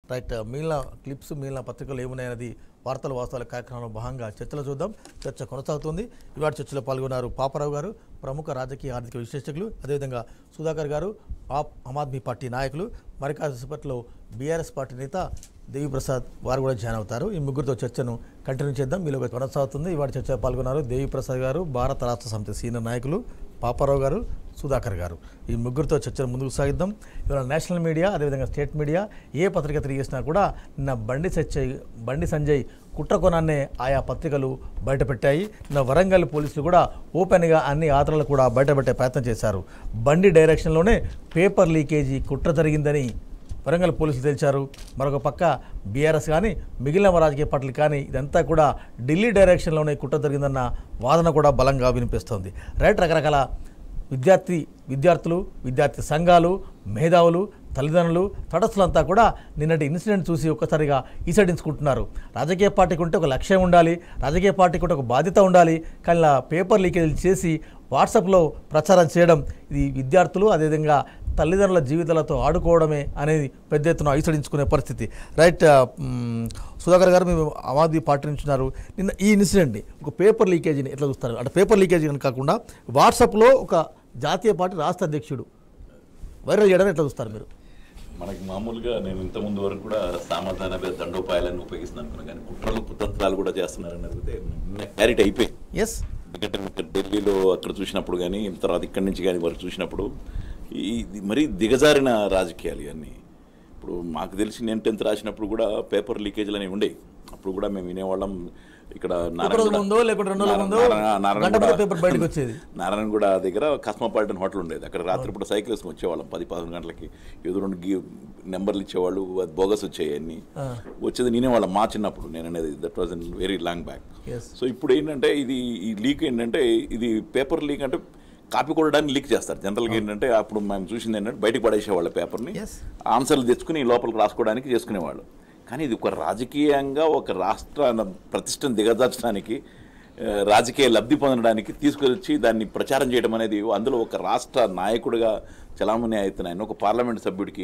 Right మిగిలిన clips మిగిలిన పత్రికలు ఏమున్నాయన్నది వార్తలు వాస్తవాల కార్యక్రమంలో భాగంగా చర్చలు చూద్దాం చర్చ కొనసాగుతుంది ఇవాటి చర్చలో పాల్గొన్నారు పాపారావు గారు ప్రముఖ రాజకీయ ఆర్థిక విశ్లేషకులు అదేవిధంగా సుధాకర్ గారు ఆప్ ఆమ్ ఆద్మీ పార్టీ నాయకులు మరి కాసేపట్లో బీఆర్ఎస్ పార్టీ నేత దేవిప్రసాద్ వారు కూడా జాయిన్ అవుతారు ఈ ముగ్గురితో చర్చను కంటిన్యూ చేద్దాం మీలో కొనసాగుతుంది ఇవాటి చర్చలో పాల్గొన్నారు దేవిప్రసాద్ గారు భారత రాష్ట్ర సమితి సీనియర్ నాయకులు పాపారావు గారు సుధాకర్ గారు ఈ ముగ్గురితో చర్చను ముందుకు సాగిద్దాం ఇవాళ నేషనల్ మీడియా అదేవిధంగా స్టేట్ మీడియా ఏ పత్రిక తిరిగేసినా కూడా నిన్న బండి సచ్చయ్ బండి సంజయ్ కుట్రకోణాన్నే ఆయా పత్రికలు బయటపెట్టాయి నిన్న వరంగల్ పోలీసులు కూడా ఓపెన్గా అన్ని ఆధారాలు కూడా బయటపెట్టే ప్రయత్నం చేశారు బండి డైరెక్షన్లోనే పేపర్ లీకేజీ కుట్ర జరిగిందని వరంగల్ పోలీసులు తెలిచారు మరొక పక్క బీఆర్ఎస్ కానీ మిగిలిన రాజకీయ పార్టీలు కానీ ఇదంతా కూడా ఢిల్లీ డైరెక్షన్లోనే కుట్ర జరిగిందన్న వాదన కూడా బలంగా వినిపిస్తోంది రైట్ రకరకాల విద్యార్థి విద్యార్థులు విద్యార్థి సంఘాలు మేధావులు తల్లిదండ్రులు తటస్థులంతా కూడా నిన్నటి ఇన్సిడెంట్ చూసి ఒక్కసారిగా ఈసడించుకుంటున్నారు రాజకీయ పార్టీకి ఉంటే ఒక లక్ష్యం ఉండాలి రాజకీయ పార్టీకి ఉంటే ఒక బాధ్యత ఉండాలి కానీ ఇలా పేపర్ లీకేజీలు చేసి వాట్సాప్లో ప్రచారం చేయడం ఇది విద్యార్థులు అదేవిధంగా తల్లిదండ్రుల జీవితాలతో ఆడుకోవడమే అనేది పెద్ద ఎత్తున ఈసడించుకునే పరిస్థితి రైట్ ఆ, మ్, సుధాకర్ గారు మేము ఆమ్ ఆద్మీ పార్టీ నుంచి ఉన్నారు నిన్న ఈ ఇన్సిడెంట్ని ఒక పేపర్ లీకేజీని ఎట్లా చూస్తారు అంటే పేపర్ లీకేజీ అని కాకుండా వాట్సాప్లో ఒక జాతీయ పార్టీ రాష్ట్ర అధ్యక్షుడు వైరల్ చేయడం ఎట్లా చూస్తారు మీరు మనకి మామూలుగా నేను ఇంత ముందు వరకు కూడా సమాధాన దండోపాయాలను ఉపయోగిస్తున్నాను అనుకున్నాను కానీ కుట్రలు కుతంత్రాలు కూడా చేస్తున్నారని అడిగితే క్లారిటీ అయిపోయింది ఎస్ ఎందుకంటే ఇక్కడ ఢిల్లీలో అక్కడ చూసినప్పుడు కానీ తర్వాత ఇక్కడి నుంచి కానీ వరకు చూసినప్పుడు ఈ ఇది మరీ దిగజారిన రాజకీయాలు ఇవన్నీ ఇప్పుడు మాకు తెలిసి నేను టెన్త్ రాసినప్పుడు కూడా పేపర్ లీకేజీలు అనేవి ఉండేవి అప్పుడు కూడా మేము వినేవాళ్ళం ఇక్కడ ఒక రోజు ముందో లేకుంటే రెండు రోజుల ముందో గంట ముందో పేపర్ బయటకు వచ్చేది నారాయణగూడ దగ్గర కస్మోపాలిటన్ హోటల్ ఉండేది అక్కడ రాత్రిపూట సైకిల్ వేసుకుని వచ్చేవాళ్ళం పది పదకొండు గంటలకి ఏదో రెండు గీ నెంబర్లు ఇచ్చేవాళ్ళు అది బోగస్ వచ్చాయి అన్ని వచ్చేది నేనే వాళ్ళం మా చిన్నప్పుడు నేను అనేది that was in very long back Yes. So ఇప్పుడు ఏంటంటే ఇది ఈ లీక్ ఏంటంటే ఇది పేపర్ లీక్ అంటే కాపీ కొట్టడానికి లీక్ చేస్తారు జనరల్గా ఏంటంటే అప్పుడు మేము చూసింది ఏంటంటే బయటకు పడేసేవాళ్ళ పేపర్ని Yes. ఆన్సర్లు తెచ్చుకుని లోపలికి రాసుకోవడానికి చేసుకునేవాళ్ళు కానీ ఇది ఒక రాజకీయంగా ఒక రాష్ట్ర ప్రతిష్టను దిగజార్చడానికి ఆ, రాజకీయ లబ్ధి పొందడానికి తీసుకొచ్చి దాన్ని ప్రచారం చేయడం అనేది అందులో ఒక రాష్ట్ర నాయకుడిగా చలామణి అవుతున్న ఆయన ఒక పార్లమెంట్ సభ్యుడికి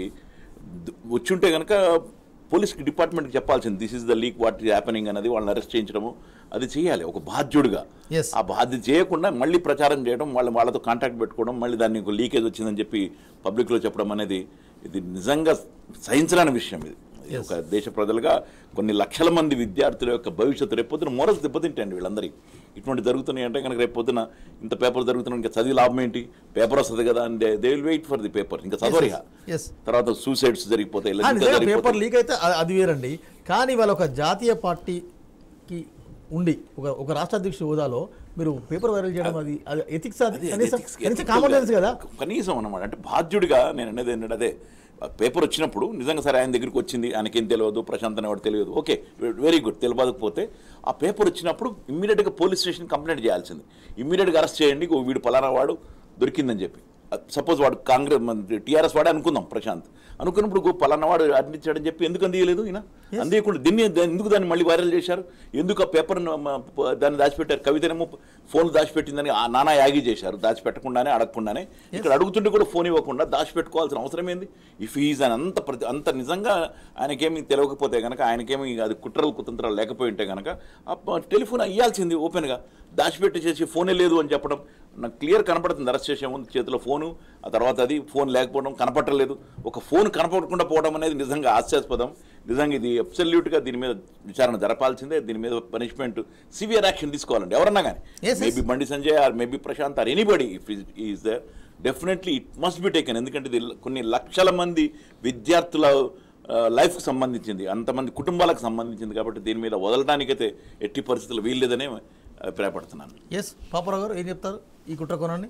ద- వచ్చుంటే కనుక పోలీస్కి డిపార్ట్మెంట్కి చెప్పాల్సింది this is the leak what is happening అనేది వాళ్ళని అరెస్ట్ చేయించడము అది చేయాలి ఒక బాధ్యుడిగా Yes. ఆ బాధ్యత చేయకుండా మళ్ళీ ప్రచారం చేయడం వాళ్ళ వాళ్ళతో కాంటాక్ట్ పెట్టుకోవడం మళ్ళీ దాన్ని ఒక లీకేజ్ వచ్చిందని చెప్పి పబ్లిక్లో చెప్పడం అనేది ఇది నిజంగా సహించలేని విషయం ఇది Yes. ఒక దేశ ప్రజలుగా కొన్ని లక్షల మంది విద్యార్థుల యొక్క భవిష్యత్తు రేపొద్దున మోరల్స్ దెబ్బతింటాయండి వీళ్ళందరికీ ఇటువంటి జరుగుతున్నాయి అంటే కనుక రేపొద్దున ఇంత పేపర్ జరుగుతున్నా ఇంకా చదివి లాభం ఏంటి పేపర్ వస్తుంది కదా అని they will wait for the paper ఇంకా చదవరిగా Yes. తర్వాత సూసైడ్స్ జరిగిపోతాయి ఆ, ఇలా ఇంకా నిజంగా పేపర్ జరిగిపోతాయి. లీక్ అయితే అ- అది వేరండి కానీ వాళ్ళ ఒక జాతీయ పార్టీకి ఉండి ఒక ఒక రాష్ట్ర అధ్యక్షుడు హోదాలో మీరు పేపర్ వైరల్ చేయడం అది అది ఎథిక్స్ అది అది కనీసం ethics- కనీసం ethical కామన్ గా- సెన్స్ కదా కనీసం అన్నమాట అంటే బాధ్యుడిగా నేను అనేది ఏంటంటే అదే పేపర్ వచ్చినప్పుడు నిజంగా సరే ఆయన దగ్గరికి వచ్చింది ఆయనకేం తెలియదు ప్రశాంత్ అనేవాడు తెలియదు ఓకే వెరీ గుడ్ తెలియకపోతే ఆ పేపర్ వచ్చినప్పుడు ఇమ్మీడియట్గా పోలీస్ స్టేషన్ కంప్లైంట్ చేయాల్సింది ఇమ్మీడియట్గా అరెస్ట్ చేయండి ఓ వీడు పలానా వాడు దొరికిందని చెప్పి సపోజ్ వాడు కాంగ్రెస్ టీఆర్ఎస్ వాడే అనుకుందాం ప్రశాంత్ అనుకున్నప్పుడు గో పలానా వాడు అందించాడని చెప్పి ఎందుకు అందియలేదు ఈయన అందియకుండా దీన్ని దాన్ని- ఎందుకు దాన్ని మళ్ళీ వైరల్ చేశారు ఎందుకు ఆ పేపర్ దాన్ని దాచిపెట్టారు కవితనేమో ఫోన్ దాచిపెట్టిందని ఆ నానా యాగి చేశారు దాచిపెట్టకుండానే అడగకుండానే ఇక్కడ అడుగుతుంటే కూడా ఫోన్ ఇవ్వకుండా దాచిపెట్టుకోవాల్సిన అవసరం ఏంది ఇఫ్ ఈజ్ అని అంత ప్రతి అంత నిజంగా ఆయనకేమి తెలియకపోతే కనుక ఆయనకేమి అది కుట్రలు కుతంత్రాలు లేకపోయి ఉంటే కనుక ఆ ప- టెలిఫోన్ ఇవ్వాల్సింది ఓపెన్గా దాచిపెట్టి చేసి ఫోనే లేదు అని చెప్పడం నాకు క్లియర్ కనపడుతుంది అరెస్ట్ చేసే ముందు చేతిలో ఫోను ఆ తర్వాత అది ఫోన్ లేకపోవడం కనపడలేదు ఒక ఫోన్ కనపడకుండా పోవడం అనేది నిజంగా హాస్యాస్పదం నిజంగా ఇది అబ్సల్యూట్గా దీని మీద విచారణ జరపాల్సిందే దీని మీద పనిష్మెంట్ సివియర్ యాక్షన్ తీసుకోవాలండి ఎవరన్నా కానీ Yes, yes. Maybe Bandi Sanjay or maybe Prashant or anybody if is there definitely it must be taken ఎందుకంటే ఇది కొన్ని లక్షల మంది విద్యార్థుల లైఫ్కి సంబంధించింది అంతమంది కుటుంబాలకు సంబంధించింది కాబట్టి దీని మీద వదలడానికైతే ఎట్టి పరిస్థితులు వీల్లేదనే అభిప్రాయపడుతున్నాను ఎస్ పాపరావు గారు ఏం చెప్తారు ఈ కుట్ర కోణాన్ని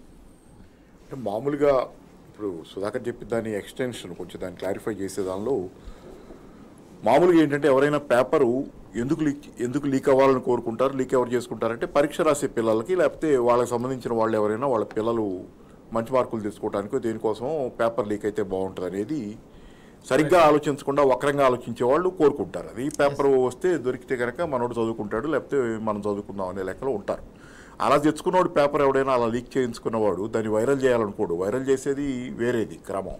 అంటే మామూలుగా ఇప్పుడు సుధాకర్ చెప్పిన దాని ఎక్స్టెన్షన్ కొంచెం దాన్ని క్లారిఫై చేసే దానిలో మామూలుగా ఏంటంటే ఎవరైనా పేపరు ఎందుకు లీక్ ఎందుకు లీక్ అవ్వాలని కోరుకుంటారు లీక్ ఎవరు చేసుకుంటారంటే పరీక్ష రాసే పిల్లలకి లేకపోతే వాళ్ళకి సంబంధించిన వాళ్ళు ఎవరైనా వాళ్ళ పిల్లలు మంచి మార్కులు తీసుకోవడానికి దేనికోసం పేపర్ లీక్ అయితే బాగుంటుంది అనేది సరిగ్గా ఆలోచించకుండా వక్రంగా ఆలోచించే వాళ్ళు కోరుకుంటారు అది పేపర్ వస్తే దొరికితే కనుక మనోడు చదువుకుంటాడు లేకపోతే మనం చదువుకుందాం అనే లెక్కలో ఉంటారు అలా తెచ్చుకున్నవాడు పేపర్ ఎవడైనా అలా లీక్ చేయించుకున్నవాడు దాన్ని వైరల్ చేయాలనుకోడు వైరల్ చేసేది వేరేది క్రమం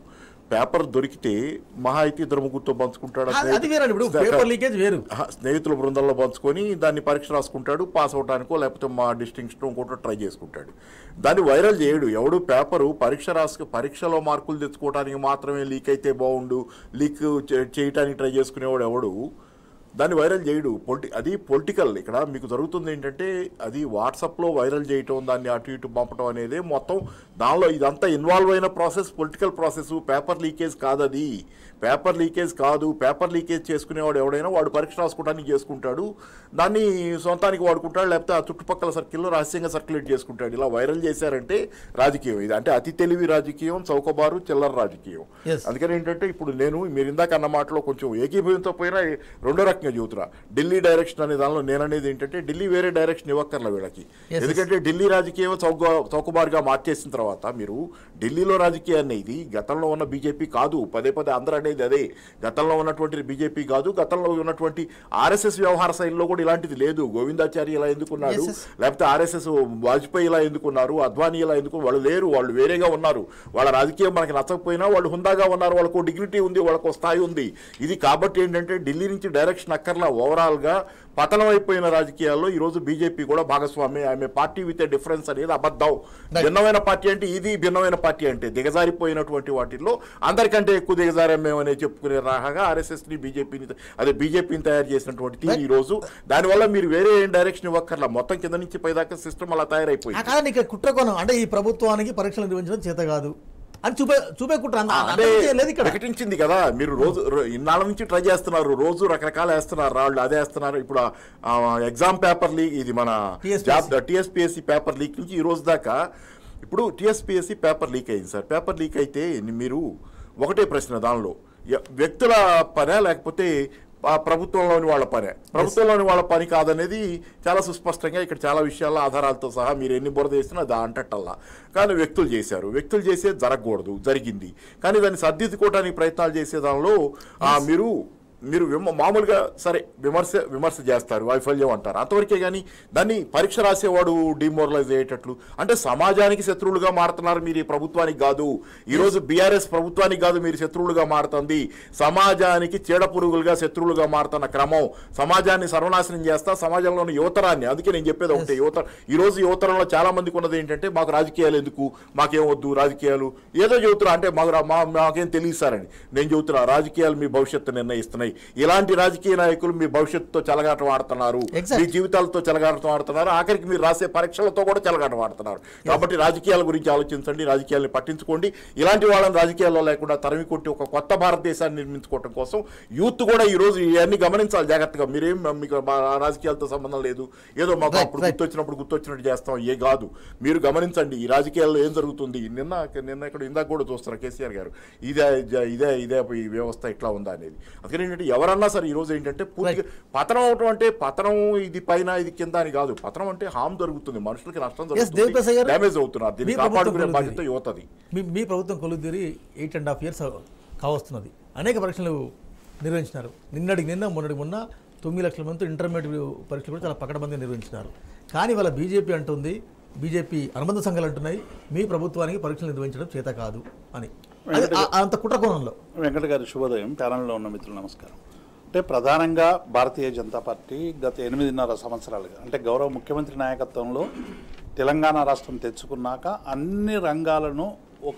పేపర్ దొరికితే మహా అయితే ఇద్దరు ముగ్గురుతో పంచుకుంటాడు ఆ అది- అది వేరండి ఇప్పుడు పేపర్ లీకేజ్ వేరు ఆహా, స్నేహితుల బృందంలో పంచుకొని దాన్ని పరీక్ష రాసుకుంటాడు పాస్ అవడానికో లేకపోతే మా డిస్టింక్షన్ ఇంకోటో ట్రై చేసుకుంటాడు దాన్ని వైరల్ చేయడు ఎవడు పేపరు పరీక్ష రాసు పరీక్షలో మార్కులు తెచ్చుకోవడానికి మాత్రమే లీక్ అయితే బాగుండు లీక్ చే- చేయటానికి ట్రై చేసుకునేవాడు ఎవడు దాన్ని వైరల్ చేయడు పొలిటి అది పొలిటికల్ ఇక్కడ మీకు జరుగుతుంది ఏంటంటే అది వాట్సాప్లో వైరల్ చేయటం దాన్ని అటు ఇటు పంపడం అనేది మొత్తం దానిలో ఇదంతా ఇన్వాల్వ్ అయిన process political process paper leakage కాదు అది పేపర్ లీకేజ్ కాదు పేపర్ లీకేజ్ చేసుకునేవాడు ఎవడైనా వాడు పరీక్ష రాసుకోవడానికి చేసుకుంటాడు దాన్ని సొంతానికి వాడుకుంటాడు లేకపోతే ఆ చుట్టుపక్కల సర్కిల్లో రహస్యంగా సర్క్యులేట్ చేసుకుంటాడు ఇలా వైరల్ చేశారంటే రాజకీయం ఇది అంటే అతి తెలివి రాజకీయం చౌకబారు చిల్లర రాజకీయం Yes. అందుకని ఏంటంటే ఇప్పుడు నేను మీరు ఇందాక అన్న మాటలో కొంచెం ఏకీభవంతో పోయినా రెండో రకంగా చెబుతున్నా ఢిల్లీ డైరెక్షన్ అనే దానిలో నేను అనేది ఏంటంటే ఢిల్లీ వేరే డైరెక్షన్ ఇవ్వక్కర్ల వీళ్ళకి yes. ఎందుకంటే ఢిల్లీ రాజకీయం చౌక చౌకబారుగా మార్చేసిన తర్వాత మీరు ఢిల్లీలో రాజకీయాన్ని ఇది గతంలో ఉన్న బీజేపీ కాదు పదే పదే అందరూ అనేది అదే గతంలో ఉన్నటువంటి బీజేపీ కాదు గతంలో ఉన్నటువంటి ఆర్ఎస్ఎస్ వ్యవహార శైలిలో కూడా ఇలాంటిది లేదు గోవిందాచారి ఇలా ఎందుకున్నాడు Yes, yes. లేకపోతే ఆర్ఎస్ఎస్ వాజ్పేయి ఇలా ఎందుకున్నారు అద్వానీ ఇలా ఎందుకు వాళ్ళు లేరు వాళ్ళు వేరేగా ఉన్నారు వాళ్ళ రాజకీయం మనకి నచ్చకపోయినా వాళ్ళు హుందాగా ఉన్నారు వాళ్ళకు డిగ్నిటీ ఉంది వాళ్ళకు స్థాయి ఉంది ఇది కాబట్టి ఏంటంటే ఢిల్లీ నుంచి డైరెక్షన్ అక్కర్లా ఓవరాల్గా పతనం అయిపోయిన రాజకీయాల్లో ఈ రోజు బీజేపీ కూడా భాగస్వామి ఆమె పార్టీ విత్ ఏ డిఫరెన్స్ అనేది అబద్ధం భిన్నమైన పార్టీ అంటే ఇది భిన్నమైన పార్టీ అంటే దిగజారిపోయినటువంటి వాటిల్లో అందరికంటే ఎక్కువ దిగజారం మేమనే చెప్పుకునే రాహగా ఆర్ఎస్ఎస్ ని బీజేపీని అదే బీజేపీని తయారు చేసినటువంటి తీరు ఈ రోజు దానివల్ల మీరు వేరే ఏం డైరెక్షన్ ఇవ్వక్కర్లా మొత్తం కింద నుంచి పైదాకా సిస్టమ్ అలా ఆ తయారైపోయింది కాదండి ఇక్కడ కుట్రకోణం అంటే ఈ ప్రభుత్వానికి పరీక్షలు నిర్వహించడం చేత కాదు అని చూపే చూపే కుట్ర అంత- అంటే అంతకు లేదు ఇక్కడ ప్రకటించింది కదా మీరు రోజు రో- ఇన్నాళ్ళ నుంచి ట్రై చేస్తున్నారు రోజు రకరకాల వేస్తున్నారు వాళ్ళు అదే వేస్తున్నారు ఇప్పుడు ఎగ్జామ్ పేపర్ లీక్ ఇది మన TSPSC. Job TSPSC paper leak నుంచి ఈ రోజు దాకా ఇప్పుడు టిఎస్పిఎస్సి పేపర్ లీక్ అయింది సార్ పేపర్ లీక్ అయితే మీరు ఒకటే ప్రశ్న దానిలో ఎ- వ్యక్తుల పనే లేకపోతే ఆ ప్రభుత్వంలోని వాళ్ళ పనే ప్రభుత్వంలోని వాళ్ళ పని కాదనేది చాలా సుస్పష్టంగా ఇక్కడ చాలా విషయాల ఆధారాలతో సహా మీరు ఎన్ని బురద వేసినా దా అంటట్టల్లా కానీ వ్యక్తులు చేశారు వ్యక్తులు చేసేది జరగకూడదు జరిగింది కానీ దాన్ని సర్దిద్దుకోవడానికి ప్రయత్నాలు చేసే దానిలో ఆ, మీరు మీరు విమ మామూలుగా సరే విమర్శ విమర్శ చేస్తారు వైఫల్యం అంటారు అంతవరకే కానీ దాన్ని పరీక్ష రాసేవాడు డిమోరలైజ్ అయ్యేటట్లు అంటే సమాజానికి శత్రువులుగా మారుతున్నారు మీరు ఈ ప్రభుత్వానికి కాదు ఈరోజు బీఆర్ఎస్ ప్రభుత్వానికి కాదు మీరు శత్రువులుగా మారుతుంది సమాజానికి చీడ పురుగులుగా శత్రువులుగా మారుతున్న క్రమం సమాజాన్ని సర్వనాశనం చేస్తా సమాజంలోని యువతరాన్ని అందుకే నేను చెప్పేది ఒకటే యువత ఈ రోజు యువతరంలో చాలా మందికి ఉన్నది ఏంటంటే మాకు రాజకీయాలు ఎందుకు మాకేం వద్దు రాజకీయాలు ఏదో చెబుతున్నా అంటే మాకు రా- మా మాకేం తెలియసారని నేను చెబుతున్నా రాజకీయాలు మీ భవిష్యత్తు నిర్ణయిస్తున్నాయి ఇలాంటి రాజకీయ నాయకులు మీ భవిష్యత్తుతో చెలగాటం ఆడుతున్నారు Exact. మీ జీవితాలతో చెలగాటం ఆడుతున్నారు ఆఖరికి మీరు రాసే పరీక్షలతో కూడా చెలగాటం ఆడుతున్నారు కాబట్టి రాజకీయాల గురించి ఆలోచించండి రాజకీయాల్ని పట్టించుకోండి ఇలాంటి వాళ్ళని రాజకీయాల్లో లేకుండా తరిమి కొట్టి ఒక కొత్త భారతదేశాన్ని నిర్మించుకోవడం కోసం యూత్ కూడా ఈ రోజు ఇవన్నీ గమనించాలి జాగ్రత్తగా మీరేం మీకు మా రాజకీయాలతో సంబంధం లేదు ఏదో మాకు Right, అప్పుడు right. గుర్తొచ్చినప్పుడు గుర్తొచ్చినట్టు చేస్తాం ఏ కాదు మీరు గమనించండి ఈ రాజకీయాల్లో ఏం జరుగుతుంది నిన్న నిన్న ఇక్కడ ఇందాక కూడా చూస్తారు కేసీఆర్ గారు ఇదే జ- ఇదే ఇదే ఈ వ్యవస్థ ఇట్లా ఉందా అనేది అందుకని ఏంటంటే ఎవరన్నా సరే ఈ రోజు ఏంటంటే పూర్తిగా పతనం అవటం అంటే పతనం ఇది పైన ఇది కింద అని కాదు పతనం అంటే హామ్ జరుగుతుంది మనుషులకి నష్టం దేవిప్రసాద్ గారు, జరుగుతుంది డ్యామేజ్ అవుతున్నారు దీన్ని మీ ప్రభుత్వం కాపాడుకునే కొలువుదీరి. బాధ్యత యువతది మీ మీ ప్రభుత్వం కొలుదీరి ఎయిట్ అండ్ హాఫ్ ఇయర్స్ కావస్తున్నది అనేక పరీక్షలు నిర్వహించినారు నిన్నటికి నిన్న మొన్నటికి మొన్న తొమ్మిది లక్షల మంది ఇంటర్మీడియట్ పరీక్షలు కూడా చాలా పకడ్బందీగా నిర్వహించినారు కానీ వాళ్ళ బీజేపీ అంటుంది బీజేపీ అనుబంధ సంఘాలు అంటున్నాయి మీ ప్రభుత్వానికి పరీక్షలు నిర్వహించడం చేత కాదు అని అది ఆ- అంత కుట్రకోణంలో వెంకట గారి శుభోదయం ప్యానల్లో ఉన్న మిత్రులు నమస్కారం అంటే ప్రధానంగా భారతీయ జనతా పార్టీ గత ఎనిమిదిన్నర సంవత్సరాలుగా అంటే గౌరవ ముఖ్యమంత్రి నాయకత్వంలో తెలంగాణ రాష్ట్రం తెచ్చుకున్నాక అన్ని రంగాలను ఒక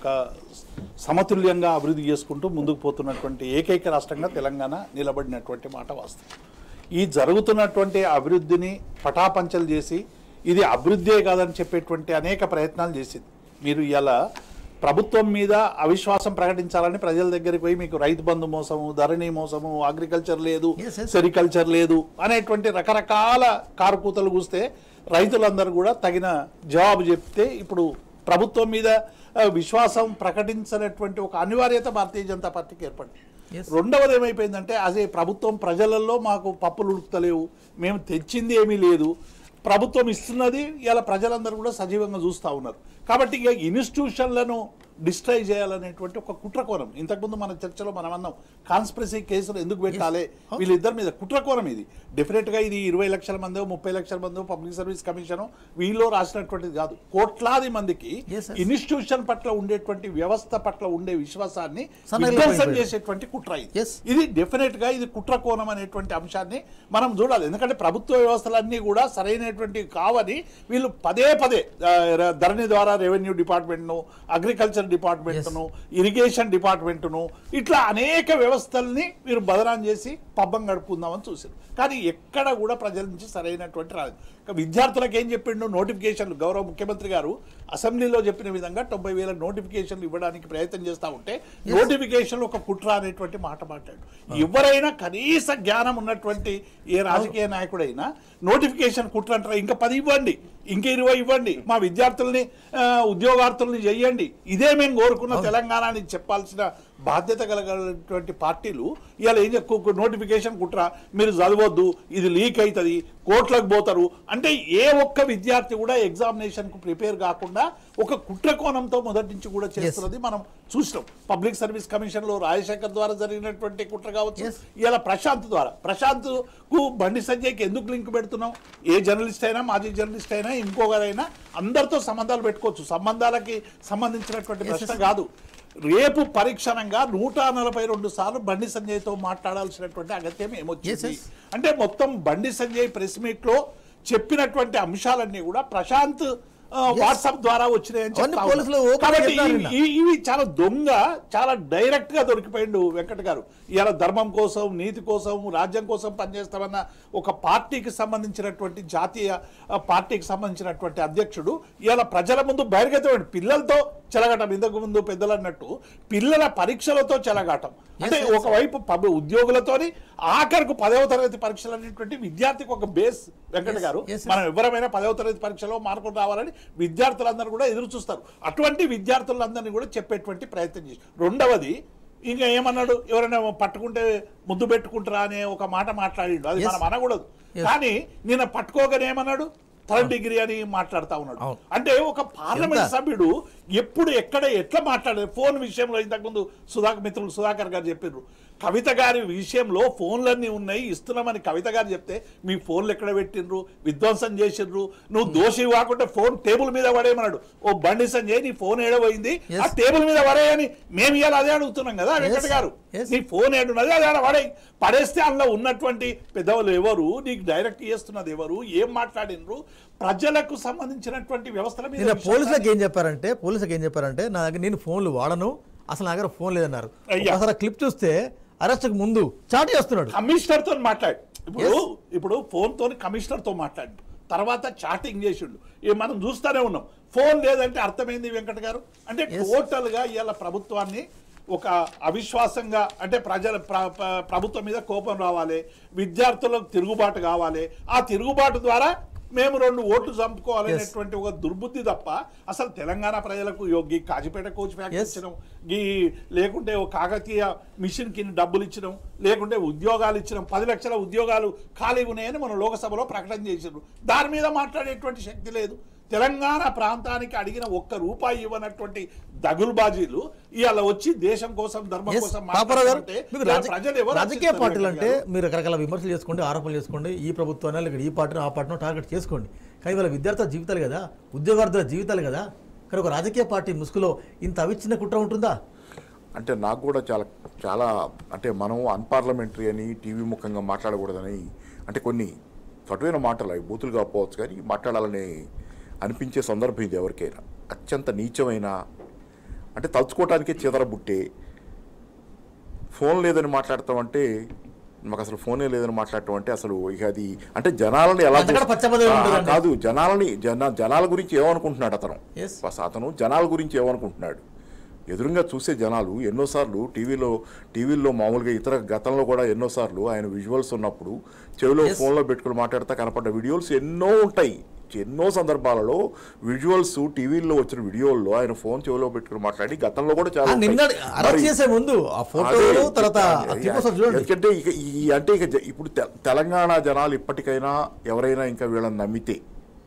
సమతుల్యంగా అభివృద్ధి చేసుకుంటూ ముందుకు పోతున్నటువంటి ఏకైక రాష్ట్రంగా తెలంగాణ నిలబడినటువంటి మాట వాస్తవం ఈ జరుగుతున్నటువంటి అభివృద్ధిని పటాపంచలు చేసి ఇది అభివృద్ధే కాదని చెప్పేటువంటి అనేక ప్రయత్నాలు చేసింది మీరు ఇలా ప్రభుత్వం మీద అవిశ్వాసం ప్రకటించాలని ప్రజల దగ్గరికి పోయి మీకు రైతు బంధు మోసము ధరణి మోసము అగ్రికల్చర్ లేదు Yes, yes. సెరికల్చర్ లేదు అనేటువంటి రకరకాల కారుకూతలు కూస్తే రైతులందరూ కూడా తగిన జవాబు చెప్తే ఇప్పుడు ప్రభుత్వం మీద ఆ, విశ్వాసం ప్రకటించినటువంటి ఒక అనివార్యత భారతీయ జనతా పార్టీకి ఏర్పడింది Yes. రెండవది ఏమైపోయిందంటే అదే ప్రభుత్వం ప్రజలలో మాకు పప్పులు ఉడుకుతలేవు మేము తెచ్చింది ఏమీ లేదు ప్రభుత్వం ఇస్తున్నది ఇలా ప్రజలందరూ కూడా సజీవంగా చూస్తూ ఉన్నారు కాబట్టి ఇక ఇన్స్టిట్యూషన్లను డిస్ట్రాయ్ చేయాలనేటువంటి ఒక కుట్రకోణం ఇంతకుముందు మన చర్చలో మనం అన్నాం కాన్స్పిరసీ కేసులు ఎందుకు పెట్టాలి వీళ్ళిద్దరి మీద కుట్రకోణం ఇది డెఫినెట్ గా ఇది ఇరవై లక్షల మందో ముప్పై లక్షల మందో పబ్లిక్ సర్వీస్ కమిషన్ వీళ్ళు రాసినటువంటిది కాదు కోట్లాది మందికి Yes, yes. ఇన్స్టిట్యూషన్ పట్ల ఉండేటువంటి వ్యవస్థ పట్ల ఉండే విశ్వాసాన్ని సన్నగిల్లి విధ్వంసం పోయింది. చేసేటువంటి కుట్ర ఇది Yes. ఇది డెఫినెట్ గా ఇది కుట్ర కోణం అనేటువంటి అంశాన్ని మనం చూడాలి ఎందుకంటే ప్రభుత్వ వ్యవస్థలన్నీ కూడా సరైనటువంటి కావని వీళ్ళు పదే పదే ఆ, ర- ధరణి ద్వారా రెవెన్యూ డిపార్ట్మెంట్ను అగ్రికల్చర్ డిపార్ట్మెంట్ను ఇరిగేషన్ డిపార్ట్మెంట్ను ఇట్లా అనేక వ్యవస్థల్ని వీరు బదనాం చేసి పబ్బం గడుపుకుందామని చూశారు కానీ ఎక్కడ కూడా ప్రజల నుంచి సరైనటువంటి రాలేదు ఇక విద్యార్థులకు ఏం చెప్పిండు నోటిఫికేషన్లు గౌరవ ముఖ్యమంత్రి గారు అసెంబ్లీలో చెప్పిన విధంగా తొంభై వేల నోటిఫికేషన్లు ఇవ్వడానికి ప్రయత్నం చేస్తూ ఉంటే నోటిఫికేషన్లు ఒక కుట్ర అనేటువంటి మాట మాట్లాడు ఎవరైనా కనీస జ్ఞానం ఉన్నటువంటి ఏ రాజకీయ నాయకుడైనా నోటిఫికేషన్ కుట్ర అంటారా ఇంకా పది ఇవ్వండి ఇంకా ఇరవై ఇవ్వండి మా విద్యార్థుల్ని ఆ, ఉద్యోగార్థుల్ని చెయ్యండి ఇదే మేము కోరుకున్న తెలంగాణ అని చెప్పాల్సిన బాధ్యత కలిగినటువంటి పార్టీలు ఇవాళ ఏం చెప్పు నోటిఫికేషన్ కుట్ర మీరు చదవద్దు ఇది లీక్ అవుతుంది కోట్లకు పోతారు అంటే ఏ ఒక్క విద్యార్థి కూడా ఎగ్జామినేషన్ కు ప్రిపేర్ కాకుండా ఒక కుట్ర కోణంతో మొదటి నుంచి కూడా చేస్తున్నది మనం చూసినాం పబ్లిక్ సర్వీస్ కమిషన్ లో రాజశేఖర్ ద్వారా జరిగినటువంటి కుట్ర కావచ్చు Yes. ఇలా ప్రశాంత్ ద్వారా ప్రశాంత్ కు బండి సంజయ్కి ఎందుకు లింక్ పెడుతున్నాం ఏ జర్నలిస్ట్ అయినా మాజీ జర్నలిస్ట్ అయినా ఇంకొకరైనా అందరితో సంబంధాలు పెట్టుకోవచ్చు సంబంధాలకి సంబంధించినటువంటి ప్రశ్న కాదు రేపు పరీక్షణంగా నూట నలభై రెండు సార్లు బండి సంజయ్తో మాట్లాడాల్సినటువంటి అగత్యం ఏమొచ్చింది Yes, yes. అంటే మొత్తం బండి సంజయ్ ప్రెస్ మీట్ లో చెప్పినటువంటి అంశాలన్నీ కూడా ప్రశాంత్ ఆ, వాట్సాప్ ద్వారా వచ్చినాయని అవన్నీ చెప్తా పోలీసులు ఉన్నారు. open కాబట్టి చెప్పారు ఇవి- నిన్న. ఈ- ఇవి చాలా దొంగ చాలా డైరెక్ట్ గా దొరికిపోయిండు వెంకట గారు ఇవాళ ధర్మం కోసం నీతి కోసం రాజ్యం కోసం పనిచేస్తామన్న ఒక పార్టీకి సంబంధించినటువంటి జాతీయ ఆ, పార్టీకి సంబంధించినటువంటి అధ్యక్షుడు ఇవాళ ప్రజల ముందు బహిర్గతమైన పిల్లలతో చెలగటం ఇంతకు ముందు పెద్దలు అన్నట్టు పిల్లల పరీక్షలతో చెలగాటం అంటే yes, ఒకవైపు పబ్ ఉద్యోగులతోని ఆఖరికి పదవ తరగతి పరీక్షలు అనేటువంటి విద్యార్థికి ఒక బేస్ వెంకట Yes, గారు yes, yes. మనం ఎవరమైనా పదవ తరగతి పరీక్షలో మార్కులు రావాలని విద్యార్థులందరూ కూడా ఎదురు చూస్తారు అటువంటి విద్యార్థులందరినీ కూడా చెప్పేటువంటి ప్రయత్నం చేసి రెండవది ఇంకా ఏమన్నాడు ఎవరైనా పట్టుకుంటే ముద్దు పెట్టుకుంటారా అనే ఒక మాట మాట్లాడిండు అది Yes. మనం అనకూడదు Yes. కానీ నిన్న పట్టుకోగానే ఏమన్నాడు థర్డ్ డిగ్రీ అని మాట్లాడుతా ఉన్నాడు అవును. అంటే ఒక పార్లమెంట్ ఎంత? సభ్యుడు ఎప్పుడు ఎక్కడ ఎట్లా మాట్లాడారు ఫోన్ విషయంలో ఇంతకుముందు సుధాకర్ మిత్రులు సుధాకర్ గారు చెప్పారు కవిత గారి విషయంలో ఫోన్లన్నీ ఉన్నాయి ఇస్తున్నామని కవిత గారు చెప్తే మీ ఫోన్లు ఎక్కడ పెట్టిండ్రు విధ్వంసం చేసిండ్రు నువ్వు దోషి కాకుండా ఫోన్ టేబుల్ మీద పడేయమన్నాడు ఓ బండి సంజయ్ నీ ఫోన్ ఏడబోయింది Yes. ఆ టేబుల్ మీద పడేయని మేము ఇవాళ అదే అడుగుతున్నాం కదా వెంకట గారు Yes. నీ ఫోన్ ఏడున్నది అది ఆడ పడే పడేస్తే అందులో ఉన్నటువంటి పెద్దవాళ్ళు ఎవరు నీకు డైరెక్ట్ చేస్తున్నది ఎవరు ఏం మాట్లాడినరు ప్రజలకు సంబంధించినటువంటి వ్యవస్థల మీద నిన్న విశ్వాసాన్ని- పోలీసులకు ఏం చెప్పారంటే పోలీసులకు ఏం చెప్పారంటే నా దగ్గర నేను ఫోన్లు వాడను అసలు నా దగ్గర ఫోన్ లేదన్నారు అయ్యా. ఒకసారి క్లిప్ చూస్తే అరెస్ట్కి ముందు చాట్ చేస్తున్నాడు కమిషనర్ తో మాట్లాడు ఇప్పుడు Yes. ఇప్పుడు ఫోన్ తోని కమిషనర్ తో మాట్లాడు తర్వాత చాటింగ్ చేసిండు ఇక మనం చూస్తూనే ఉన్నాం ఫోన్ లేదంటే అర్థమైంది వెంకట గారు అంటే Yes. టోటల్ గా ఇవాళ ప్రభుత్వాన్ని ఒక అవిశ్వాసంగా అంటే ప్రజల ప్ర- ప్ర- ప్రభుత్వం మీద కోపం రావాలి విద్యార్థులకు తిరుగుబాటు కావాలి ఆ తిరుగుబాటు ద్వారా మేము రెండు ఓట్లు చంపుకోవాలనేటువంటి ఒక దుర్బుద్ధి తప్ప అసలు తెలంగాణ ప్రజలకు యోగి కాజిపేట కోచ్ ఫ్యాక్టరీ Yes. ఇచ్చడం ఈ లేకుంటే ఒక కాకతీయ మిషన్ కింద డబ్బులు ఇచ్చడం లేకుంటే ఉద్యోగాలు ఇచ్చడం పది లక్షల ఉద్యోగాలు ఖాళీగా ఉన్నాయని మనం లోకసభలో ప్రకటన చేసారు దాని మీద మాట్లాడేటువంటి శక్తి లేదు తెలంగాణ ప్రాంతానికి అడిగిన ఒక్క రూపాయి ఇవ్వనటువంటి దగులుబాజీలు ఇవాళ వచ్చి దేశం కోసం ధర్మం Yes, కోసం పాపారావు గారు మాట్లాడుతుంటే మీకు ఇవాళ రాజ- ప్రజలు ఎవరు రాజకీయ రక్షిస్తారు పార్టీలు వెంకయ్య అంటే గారు? మీరు రకరకాల విమర్శలు చేసుకోండి ఆరోపణలు చేసుకోండి ఈ ప్రభుత్వాన్ని లేకపోతే ఈ పార్టీని ఆ పార్టీని టార్గెట్ చేసుకోండి కానీ వాళ్ళ విద్యార్థుల జీవితాలు కదా ఉద్యోగార్థుల జీవితాలు కదా కానీ ఒక రాజకీయ పార్టీ ముసుగులో ఇంత అవిచ్ఛిన్న కుట్ర ఉంటుందా అంటే నాకు కూడా చాలా చాలా అంటే మనం అన్పార్లమెంటరీ అని టీవీ ముఖంగా మాట్లాడకూడదని అంటే కొన్ని కటువైన మాటలు అవి బూతులు కాకపోవచ్చు కానీ మాట్లాడాలని అనిపించే సందర్భం ఇది ఎవరికైనా అత్యంత నీచమైన అంటే తలుచుకోవటానికే చిదరబుట్టే ఫోన్ లేదని మాట్లాడతామంటే మాకు అసలు ఫోనే లేదని మాట్లాడటం అంటే అసలు ఇక అది అంటే జనాలని ఎలా అంతకన్నా చూస్- పచ్చబోదే ఆ, ఉంటుందండి. కాదు జనాలని జన జనాల గురించి ఏమనుకుంటున్నాడు అతను Yes. ఫస్ట్ అతను జనాల గురించి ఏమనుకుంటున్నాడు ఎదురుగా చూసే జనాలు ఎన్నోసార్లు టీవీలో టీవీల్లో మామూలుగా ఇతర గతంలో కూడా ఎన్నోసార్లు ఆయన విజువల్స్ ఉన్నప్పుడు చెవిలో Yes. ఫోన్లో పెట్టుకుని మాట్లాడుతూ కనపడ్డ వీడియోస్ ఎన్నో ఉంటాయి ఎన్నో సందర్భాలలో విజువల్స్ టీవీల్లో వచ్చిన వీడియోల్లో ఆయన ఫోన్ చెవిలో పెట్టుకుని మాట్లాడి గతంలో కూడా చాలా ఆ, నిన్న ఉంటాయి. అరెస్ట్ మరి- చేసే ముందు ఆ ఫోటోలు అదే, తర్వాత ఆ అదే, clip ఒకసారి చూడండి ఎందుకంటే ఇక ఈ అంటే ఇక జ- ఇప్పుడు తె- తెలంగాణ జనాలు ఇప్పటికైనా ఎవరైనా ఇంకా వీళ్ళని నమ్మితే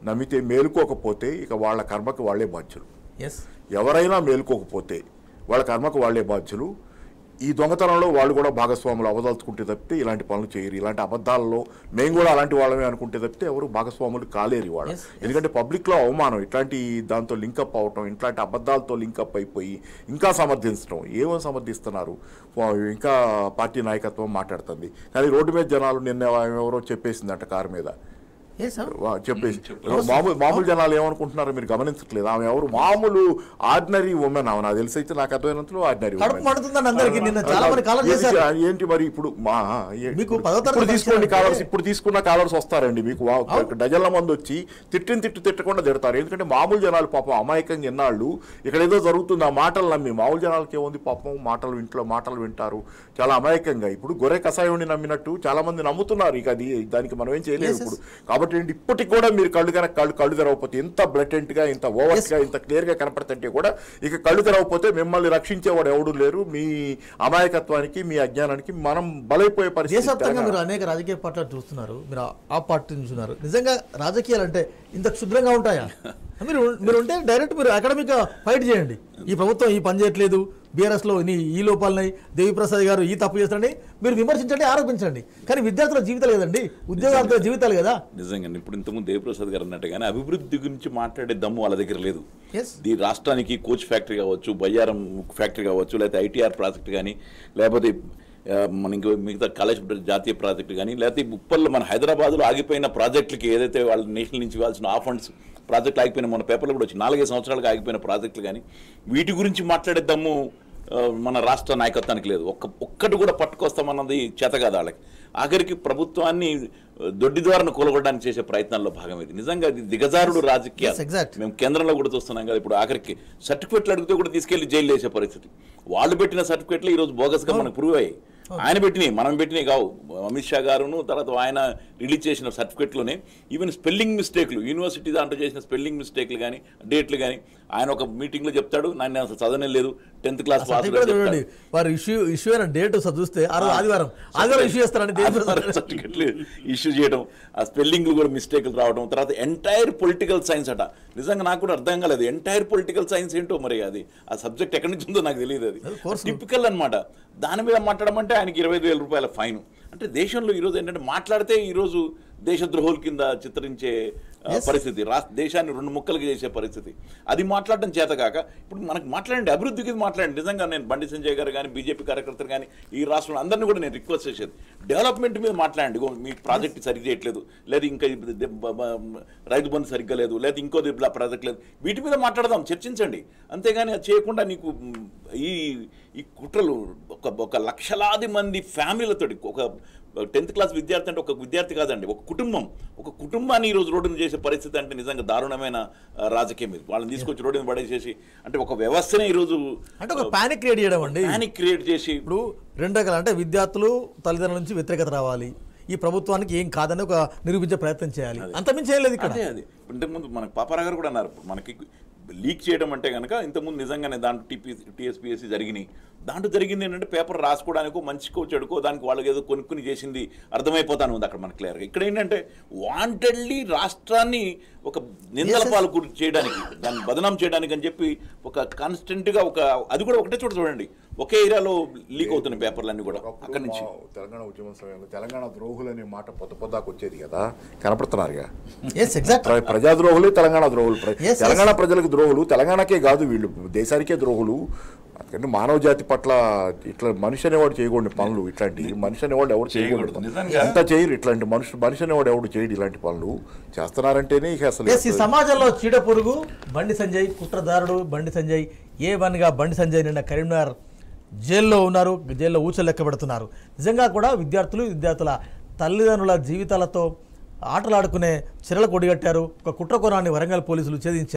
నమ్మితే మేలుకోకపోతే ఇక వాళ్ళ కర్మకి వాళ్ళే బాధ్యులు ఎస్ ఎవరైనా మేలుకోకపోతే వాళ్ళ కర్మకు వాళ్ళే బాధ్యులు ఈ దొంగతనంలో వాళ్ళు కూడా భాగస్వాములు అవదలుచుకుంటే తప్పితే ఇలాంటి పనులు చేయరు ఇలాంటి అబద్ధాలలో మేము కూడా అలాంటి వాళ్ళమే అనుకుంటే తప్పితే ఎవరు భాగస్వాములు కాలేరు వాళ్ళు Yes, yes. ఎందుకంటే పబ్లిక్లో అవమానం ఇట్లాంటి దాంతో లింకప్ అవటం ఇట్లాంటి అబద్ధాలతో లింకప్ అయిపోయి ఇంకా సమర్థించడం ఏమో సమర్థిస్తున్నారు వా- ఇంకా పార్టీ నాయకత్వం మాట్లాడుతుంది కానీ రోడ్డు మీద జనాలు నిన్న ఎవరో చెప్పేసిందంట కారు మీద ఎస్ వా- చెప్పేసి మామూలు మామూలు జనాలు ఏమనుకుంటున్నారో మీరు గమనించట్లేదు ఆమె ఎవరు మామూలు ఆర్డినరీ ఉమెన్ ఆమె నాకు తెలిసి అయితే నాకు అర్థమైనంతలో ఆర్డినరీ కడుపు మండుతుందండి అందరికీ నిన్న చాలా మంది కాలం చేశారు ఏంటి మరి ఇప్పుడు మా ఏ- మీకు ఇప్పుడు- పదో తరగతి ఇప్పుడు తీసుకోండి పరీక్షలు కాలర్స్ అంటే- ఇప్పుడు తీసుకున్న కాలర్స్ వస్తారండి మీకు వా- ఒక డజన్ల మంది వచ్చి తిట్టిన తిట్టు తిట్టకుండా తిడతారు ఎందుకంటే మామూలు జనాలు పాపం అమాయకంగా ఎన్నాళ్ళు ఇక్కడ ఏదో జరుగుతుంది ఆ మాటలు నమ్మి మామూలు జనాలకి ఏముంది పాపం మాటలు ఇంట్లో మాటలు వింటారు చాలా అమాయకంగా ఇప్పుడు గొర్రె కషాయుడిని నమ్మినట్టు చాలా మంది నమ్ముతున్నారు ఇక అది దానికి మనం ఏం చేయలేము Yes, yes. ఇప్పుడు కాబట్టి ఏంటి ఇప్పటికి కూడా మీరు కళ్ళు కనుక కళ్ళు కళ్ళు తెరవకపోతే ఇంత బ్లటెంట్ గా ఇంత ఓవర్స్ గా ఇంత క్లియర్ గా కనపడుతుంటే కూడా ఇక కళ్ళు తెరవకపోతే మిమ్మల్ని రక్షించేవాడు ఎవడు లేరు మీ అమాయకత్వానికి మీ అజ్ఞానానికి మనం బలైపోయే పరిస్థితి దేశవ్యాప్తంగా మీరు అనేక రాజకీయ పార్టీలు చూస్తున్నారు మీరు ఆ- ఆ పార్టీ చూస్తున్నారు నిజంగా రాజకీయాలు అంటే ఇంత క్షుద్రంగా ఉంటాయా మీరు మీరు ఉంటే డైరెక్ట్ మీరు అకాడమిక్ ఫైట్ చేయండి ఈ ప్రభుత్వం ఈ పని చేయట్లేదు బీఆర్ఎస్ లో ఇన్ని ఈ లోపాలని దేవిప్రసాద్ గారు ఈ తప్పు చేస్తారని మీరు విమర్శించండి ఆరోపించండి కానీ విద్యార్థుల జీవితాలు కదండి ఉద్యోగార్థుల జీవితాలు కదా నిజంగా ఇప్పుడు ఇంతకుముందు దేవప్రసాద్ గారు అన్నట్టుగానే అభివృద్ధి గురించి మాట్లాడే దమ్ము వాళ్ళ దగ్గర లేదు Yes. ఈ రాష్ట్రానికి కోచ్ ఫ్యాక్టరీ కావచ్చు బయ్యారం ఫ్యాక్టరీ కావచ్చు లేకపోతే ఐటీఆర్ ప్రాజెక్ట్ కానీ లేకపోతే ఆ, మన ఇంకో మిగతా కాలేజ్ జాతీయ ప్రాజెక్టు కానీ లేకపోతే ఉప్పల్లో మన హైదరాబాద్లో ఆగిపోయిన ప్రాజెక్టులకి ఏదైతే వాళ్ళ నేషనల్ నుంచి ఇవ్వాల్సిన ఆ ఫండ్స్ ప్రాజెక్టులు ఆగిపోయిన మన పేపర్లో కూడా వచ్చి నాలుగైదు సంవత్సరాలుగా ఆగిపోయిన ప్రాజెక్టులు కానీ వీటి గురించి మాట్లాడే దమ్ము ఆ, మన రాష్ట్ర నాయకత్వానికి లేదు ఒక్క ఒక్కటి కూడా పట్టుకొస్తామన్నది చేత కాదు వాళ్ళకి ఆఖరికి ప్రభుత్వాన్ని ఆ, దొడ్డి ద్వారాను కూలగొట్టడానికి చేసే ప్రయత్నాల్లో భాగం ఇది నిజంగా ఇది దిగజారుడు రాజకీయ Yes, exact. మేము కేంద్రంలో కూడా చూస్తున్నాం కదా ఇప్పుడు ఆఖరికి సర్టిఫికెట్లు అడిగితే కూడా తీసుకెళ్లి జైలు వేసే పరిస్థితి వాళ్ళు పెట్టిన సర్టిఫికెట్లు ఈ రోజు బోగస్గా మనకు ప్రూవ్ అయ్యాయి ఆయన పెట్టినాయి మనం పెట్టినాయి కావు అమిత్ షా గారును తర్వాత ఆయన రిలీజ్ చేసిన సర్టిఫికెట్లోనే ఈవెన్ స్పెల్లింగ్ మిస్టేక్లు యూనివర్సిటీ దాంట్లో చేసిన స్పెల్లింగ్ మిస్టేక్లు కానీ డేట్లు కానీ ఆయన ఒక మీటింగ్లో చెప్తాడు నన్ను అసలు చదవనే లేదు టెన్త్ క్లాస్ పాస్ ఇక్కడ చూడండి వారు ఇష్యూ ఇష్యూ అయిన డేట్ చూస్తే ఆ రోజు ఆదివారం ఆదివారం ఇష్యూ చేస్తారని దేవిప్రసాద్ గారు. సర్టిఫికెట్లు ఇష్యూ చేయడం ఆ స్పెల్లింగ్లు కూడా మిస్టేక్లు రావడం తర్వాత ఎంటైర్ పొలిటికల్ సైన్స్ అట నిజంగా నాకు కూడా అర్థం కాలేదు ఎంటైర్ పొలిటికల్ సైన్స్ ఏంటో మరి అది ఆ సబ్జెక్ట్ ఎక్కడి నుంచి ఉందో నాకు తెలియదు అది course. టిపికల్ అన్నమాట దాని మీద మాట్లాడమంటే ఆయనకి ఇరవై ఐదు వేల రూపాయల ఫైన్ అంటే దేశంలో ఈరోజు ఏంటంటే మాట్లాడితే ఈరోజు దేశద్రోహుల కింద చిత్రించే ఆ, పరిస్థితి రాష్ట్ర దేశాన్ని రెండు ముక్కలుగా చేసే పరిస్థితి అది మాట్లాడడం చేత కాక ఇప్పుడు మనకు మాట్లాడండి అభివృద్ధికి మాట్లాడండి నిజంగా నేను బండి సంజయ్ గారు కానీ బీజేపీ కార్యకర్తలు కానీ ఈ రాష్ట్రంలో అందరినీ కూడా నేను రిక్వెస్ట్ చేసేది డెవలప్మెంట్ మీద మాట్లాడండి ఇగో మీ ప్రాజెక్ట్ సరిగ్గా చేయట్లేదు లేదా ఇంకా ఇది ద- బ- బ- రైతు బంధు సరిగ్గా లేదు లేదా ఇంకో ప్రాజెక్ట్ లేదు వీటి మీద మాట్లాడదాం చర్చించండి అంతేగాని అది చేయకుండా నీకు మ్, ఈ ఈ కుట్రలు ఒక ఒక లక్షలాది మంది ఫ్యామిలీలతోటి ఒక టెన్త్ క్లాస్ విద్యార్థి అంటే ఒక విద్యార్థి కాదండి ఒక కుటుంబం ఒక కుటుంబాన్ని ఈ రోజు రోడ్డున చేసే పరిస్థితి అంటే నిజంగా దారుణమైన ఆ, రాజకీయం ఇది వాళ్ళని తీసుకొచ్చి రోడ్డున పడేసేసి అంటే ఒక వ్యవస్థనే ఈరోజు అంటే ఒక పానిక్ క్రియేట్ చేయడం అండి ప్యానిక్ క్రియేట్ చేసి ఇప్పుడు రెండు రకాలు అంటే విద్యార్థులు తల్లిదండ్రుల నుంచి వ్యతిరేకత రావాలి ఈ ప్రభుత్వానికి ఏం కాదని ఒక నిరూపించే ప్రయత్నం చేయాలి అంతమించి ఏం లేదు ఇక్కడ అదే అది ఇంతకుముందు మనకు పాపారా గారు కూడా అన్నారు మనకి లీక్ చేయడం అంటే కనుక ఇంతకుముందు నిజంగానే దాంట్లో టీపీ టీఎస్పీఎస్సీ జరిగినాయి దాంట్లో జరిగింది ఏంటంటే పేపర్ రాసుకోవడానికో మంచికో చెడుకో దానికి వాళ్ళకి ఏదో కొనుక్కుని చేసింది అర్థమైపోతాను ఉంది అక్కడ మనకు క్లియర్గా ఇక్కడ ఏంటంటే వాంటెడ్లీ రాష్ట్రాన్ని ఒక నిందల పాలు గురి చేయడానికి దాన్ని బదనాం చేయడానికి అని చెప్పి ఒక కాన్స్టెంట్గా ఒక అది కూడా ఒకటే చోట చూడండి ఒకే ఏరియాలో లీక్ అవుతున్నాయి పేపర్లన్నీ కూడా అక్కడి నుంచి మా తెలంగాణ ఉద్యమం సమయంలో తెలంగాణ ద్రోహులు అనే మాట పొద్దు పొద్దాకు వచ్చేది కదా కనపడుతున్నారుగా ఎస్ ఎగ్జాక్ట్ ప్ర- ప్రజా ద్రోహులే తెలంగాణ ద్రోహులు ప్ర- Yes, yes. తెలంగాణ ప్రజలకు ద్రోహులు తెలంగాణకే కాదు వీళ్ళు దేశానికే ద్రోహులు అందుకని మానవ జాతి పట్ల ఇట్లా మనిషి అనేవాడు చేయకూడని పనులు ఇట్లాంటి మనిషి అనేవాడు ఎవరు చేయకూడదు చేయకూడదు. నిజంగా. ఎంత చేయరు ఇట్లాంటి మనిషి మనిషి అనేవాడు ఎవడు చేయడు ఇలాంటి పనులు చేస్తున్నారంటేనే ఇక అసలు ఎస్ ఈ సమాజంలో చీడ పురుగు బండి సంజయ్ కుట్రదారుడు బండి సంజయ్ ఏ వన్గా బండి సంజయ్ నిన్న కరీంనగర్ జైల్లో ఉన్నారు జైల్లో ఊచలు లెక్క పెడుతున్నారు నిజంగా కూడా విద్యార్థులు విద్యార్థుల తల్లిదండ్రుల జీవితాలతో ఆటలాడుకునే చర్యలకు ఒడిగట్టారు ఒక కుట్ర కోణాన్ని వరంగల్ పోలీసులు ఛేదించారు